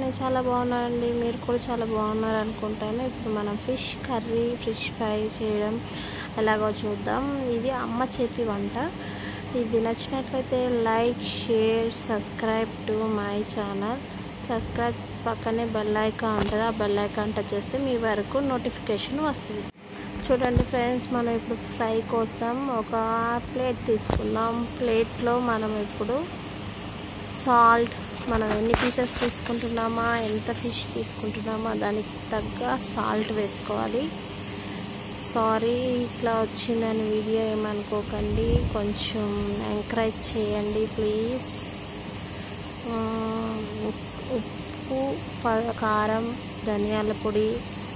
నేను చాలా బాగున్నానండి మీరు కూడా చాలా బాగున్నారు అనుకుంటాను ఇప్పుడు మనం ఫిష్ కర్రీ ఫిష్ ఫ్రై చేయడం ఎలాగో చూద్దాం ఇది అమ్మ చేతి వంట ఇది నచ్చినట్లయితే like share subscribe to my channel subscribe పక్కనే బెల్ ఐకాన్ ఉంటుంది ఆ బెల్ ఐకాన్ టచ్ చేస్తే మీ వరకు నోటిఫికేషన్ వస్తుంది చూడండి ఫ్రెండ్స్ మనం ఇప్పుడు ఫ్రై కోసం ఒక ప్లేట్ తీసుకున్నాం ప్లేట్లో మనం ఇప్పుడు సాల్ట్ మనం ఎన్ని పీసెస్ తీసుకుంటున్నామా ఎంత ఫిష్ తీసుకుంటున్నామా దానికి తగ్గ సాల్ట్ వేసుకోవాలి సారీ ఇట్లా వచ్చిందని వీడియో ఏమనుకోకండి కొంచెం ఎంకరేజ్ చేయండి ప్లీజ్ ఉప్పు కారం ధనియాల పొడి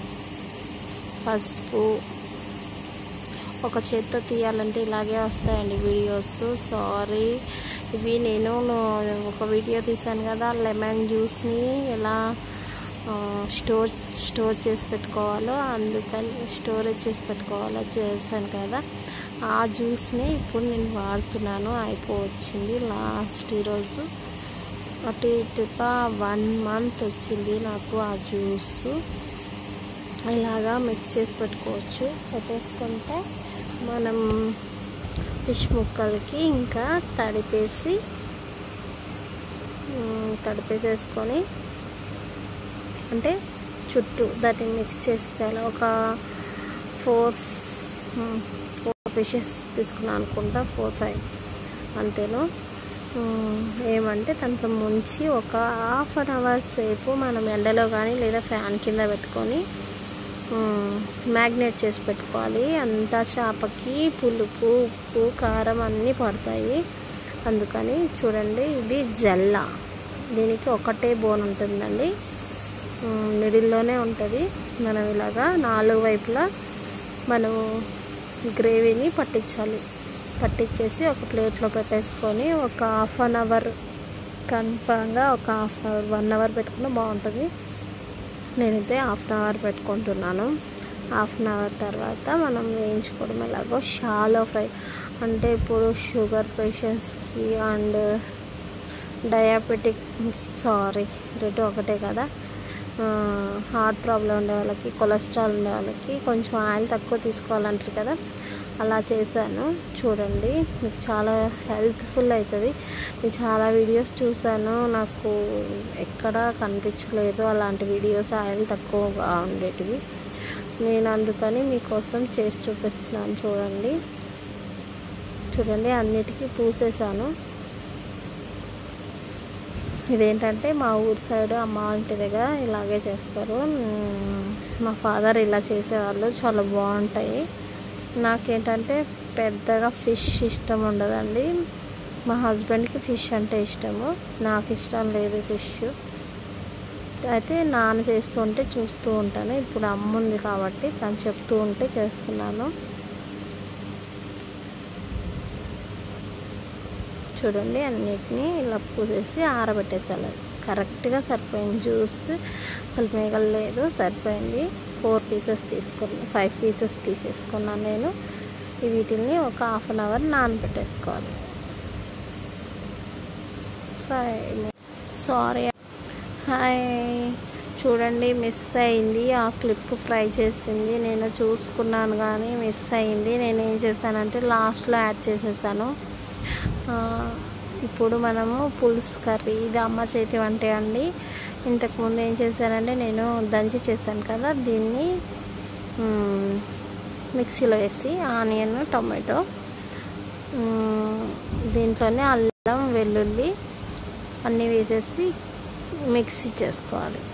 పసుపు ఒక చేత్తో తీయాలంటే ఇలాగే వస్తాయండి వీడియోస్ సారీ ఇవి నేను ఒక వీడియో తీసాను కదా లెమన్ జ్యూస్ని ఎలా స్టోర్ స్టోర్ చేసి పెట్టుకోవాలో అందుకని స్టోరేజ్ చేసి పెట్టుకోవాలో చేశాను కదా ఆ జ్యూస్ని ఇప్పుడు నేను వాడుతున్నాను అయిపోవచ్చింది లాస్ట్ ఈరోజు అటు ఇటుగా వన్ మంత్ వచ్చింది నాకు ఆ జ్యూస్ ఇలాగా మిక్స్ చేసి పెట్టుకోవచ్చు పెట్టేసుకుంటే మనం ఫిష్ ముక్కలకి ఇంకా తడిపేసి తడిపేసేసుకొని అంటే చుట్టూ దాన్ని మిక్స్ చేసేసాను ఒక ఫోర్ ఫోర్ ఫిషెస్ తీసుకున్నాను అనుకుంటా ఫోర్ ఫైవ్ అంతేను ఏమంటే దాంట్లో ముంచి ఒక హాఫ్ అన్ అవర్ సేపు మనం ఎండలో కానీ లేదా ఫ్యాన్ కింద పెట్టుకొని మ్యాగ్నేట్ చేసి పెట్టుకోవాలి అంతా చేపకి పులుపు ఉప్పు కారం అన్నీ పడతాయి అందుకని చూడండి ఇది జల్ల దీనికి ఒకటే బోన్ ఉంటుందండి మిడిల్లోనే ఉంటుంది మనం ఇలాగా నాలుగు వైపులా మనం గ్రేవీని పట్టించాలి పట్టించేసి ఒక ప్లేట్లో పెట్టేసుకొని ఒక హాఫ్ అన్ అవర్ కన్ఫామ్గా ఒక హాఫ్ అవర్ వన్ అవర్ పెట్టుకున్నా బాగుంటుంది నేనైతే హాఫ్ అన్ అవర్ పెట్టుకుంటున్నాను హాఫ్ అన్ అవర్ తర్వాత మనం వేయించుకోవడం ఎలాగో షాలో ఫ్రై అంటే ఇప్పుడు షుగర్ పేషెంట్స్కి అండ్ డయాబెటిక్ సారీ రెండు ఒకటే కదా హార్ట్ ప్రాబ్లం ఉండే వాళ్ళకి కొలెస్ట్రాల్ ఉండే వాళ్ళకి కొంచెం ఆయిల్ తక్కువ తీసుకోవాలంటారు కదా అలా చేశాను చూడండి మీకు చాలా హెల్త్ఫుల్ అవుతుంది నేను చాలా వీడియోస్ చూసాను నాకు ఎక్కడ కనిపించలేదు అలాంటి వీడియోస్ ఆయిల్ తక్కువగా ఉండేటివి నేను అందుకని మీకోసం చేసి చూపిస్తున్నాను చూడండి చూడండి అన్నిటికీ పూసేసాను ఇదేంటంటే మా ఊరి సైడ్ అమ్మ ఇంటి దగ్గర ఇలాగే చేస్తారు మా ఫాదర్ ఇలా చేసేవాళ్ళు చాలా బాగుంటాయి నాకేంటంటే పెద్దగా ఫిష్ ఇష్టం ఉండదండి మా హస్బెండ్కి ఫిష్ అంటే ఇష్టము నాకు ఇష్టం లేదు ఫిష్ అయితే నాన్న చేస్తుంటే చూస్తూ ఉంటాను ఇప్పుడు అమ్మ ఉంది కాబట్టి తను చెప్తూ ఉంటే చేస్తున్నాను చూడండి అన్నిటినీ ఇలా పూసేసి ఆరబెట్టేసాలి కరెక్ట్గా సరిపోయింది జ్యూస్ అసలు మిగలలేదు సరిపోయింది ఫోర్ పీసెస్ తీసుకున్నాను ఫైవ్ పీసెస్ తీసేసుకున్నాను నేను వీటిని ఒక హాఫ్ అన్ అవర్ నానబెట్టేసుకోవాలి ఫైవ్ సారీ హాయ్ చూడండి మిస్ అయింది ఆ క్లిప్ ఫ్రై చేసింది నేను చూసుకున్నాను కానీ మిస్ అయింది నేను ఏం చేశానంటే లాస్ట్లో యాడ్ చేసేసాను ఇప్పుడు మనము పులుసు కర్రీ ఇది అమ్మ చేతి వంట అండి ఇంతకుముందు ఏం చేశానంటే నేను దంచి చేశాను కదా దీన్ని మిక్సీలో వేసి ఆనియన్ టొమాటో దీంట్లోనే అల్లం వెల్లుల్లి అన్నీ వేసేసి మిక్సీ చేసుకోవాలి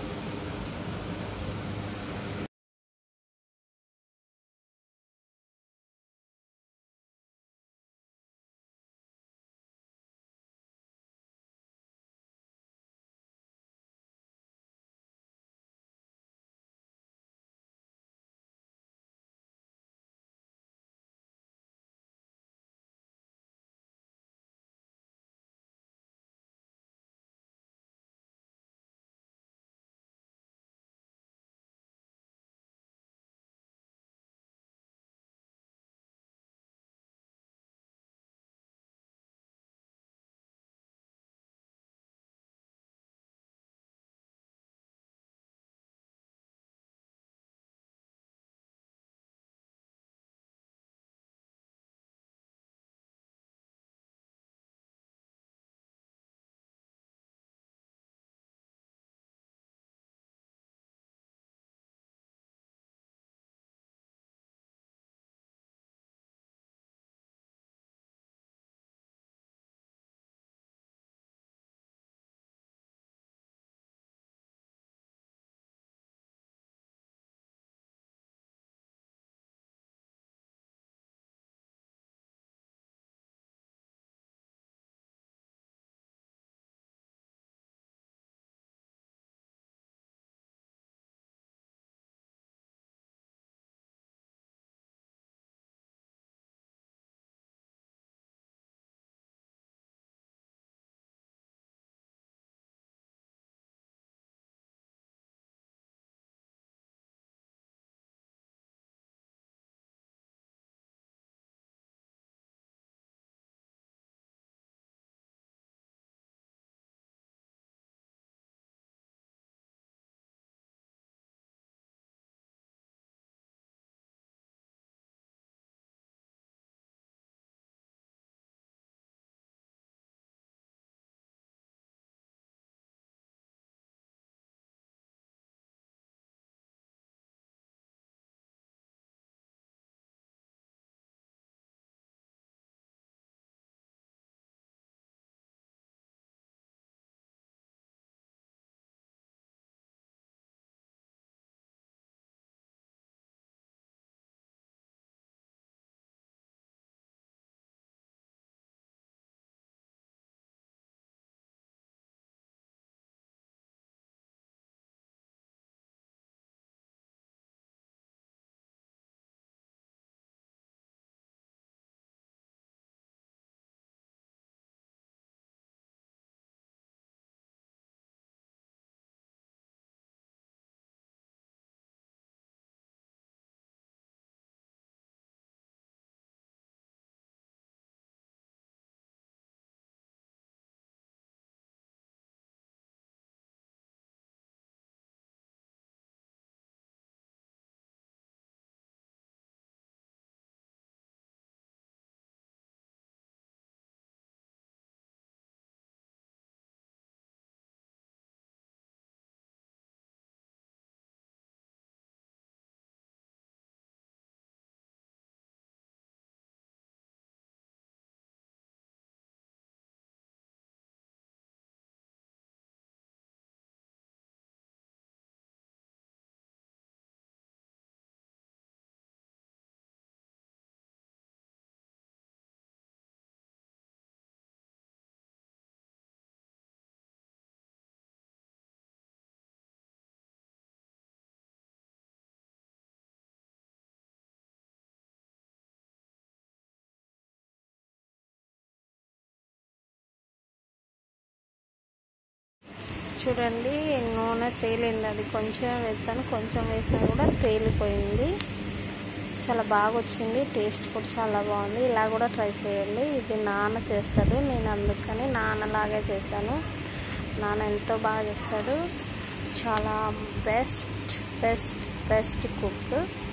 చూడండి నూనె తేలింది అది కొంచెం వేసాను కొంచెం వేసినా కూడా తేలిపోయింది చాలా బాగా వచ్చింది టేస్ట్ కూడా చాలా బాగుంది ఇలా కూడా ట్రై చేయండి ఇది నాన్న చేస్తాడు నేను అందుకని నాన్నలాగే చేస్తాను నాన్న ఎంతో బాగా చేస్తాడు చాలా best best best cook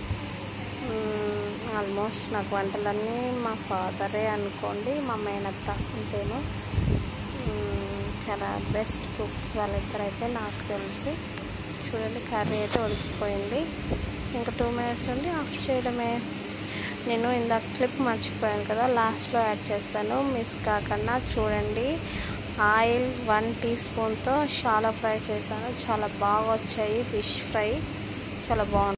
almost నాకు వంటలన్నీ మా ఫాదరే అనుకోండి మా మేనత్త అంతేను చాలా బెస్ట్ కుక్స్ వాళ్ళిద్దరైతే నాకు తెలిసి చూడండి కర్రీ అయితే ఉడికిపోయింది ఇంకా టూ మినిట్స్ ఉండి ఆఫ్ చేయడమే నేను ఇందాక క్లిప్ మర్చిపోయాను కదా లాస్ట్లో యాడ్ చేస్తాను మిస్ కాకుండా చూడండి ఆయిల్ వన్ టీ స్పూన్తో చాలా ఫ్రై చేశాను చాలా బాగా వచ్చాయి ఫిష్ ఫ్రై చాలా బాగుంది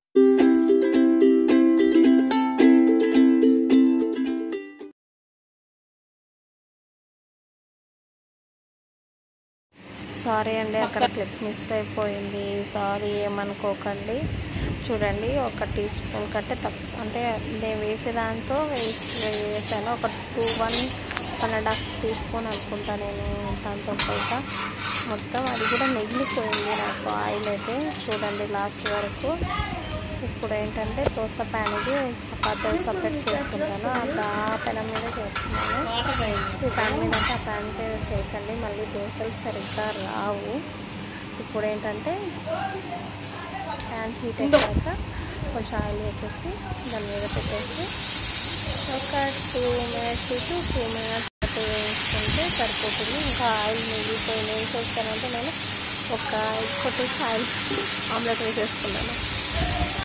సారీ అండి అక్కడ క్లిప్ మిస్ అయిపోయింది సారీ ఏమనుకోకండి చూడండి ఒక టీ స్పూన్ కంటే తక్కువ అంటే నేను వేసే దాంతో వేసి వేసాను ఒక two one one and half teaspoon అనుకుంటా నేను దాంతో పైగా మొత్తం అది కూడా మిగిలిపోయింది నాకు ఆయిల్ అయితే చూడండి లాస్ట్ వరకు ఇప్పుడు ఏంటంటే దోశ ప్యాన్ ఇది చపాతీలు సపరేట్ చేసుకుంటాను అది ఆ పెనం మీద చేస్తున్నాను ఈ ప్యాన్ మీద అంటే ఆ ప్యాన్ మీద చేయకండి మళ్ళీ దోశలు సరిగ్గా రావు ఇప్పుడు ఏంటంటే ప్యాన్ హీట్ అయ్యాక కొంచెం ఆయిల్ వేసేసి దాని మీద పెట్టేసి ఒక two minutes to two minutes అటు వేసుకుంటే సరిపోతుంది ఇంకా ఆయిల్ మిగిలిపోయింది ఏం చేస్తానంటే నేను ఒక కొట్టేసి ఆయిల్ ఆమ్లెట్ వేసేసుకున్నాను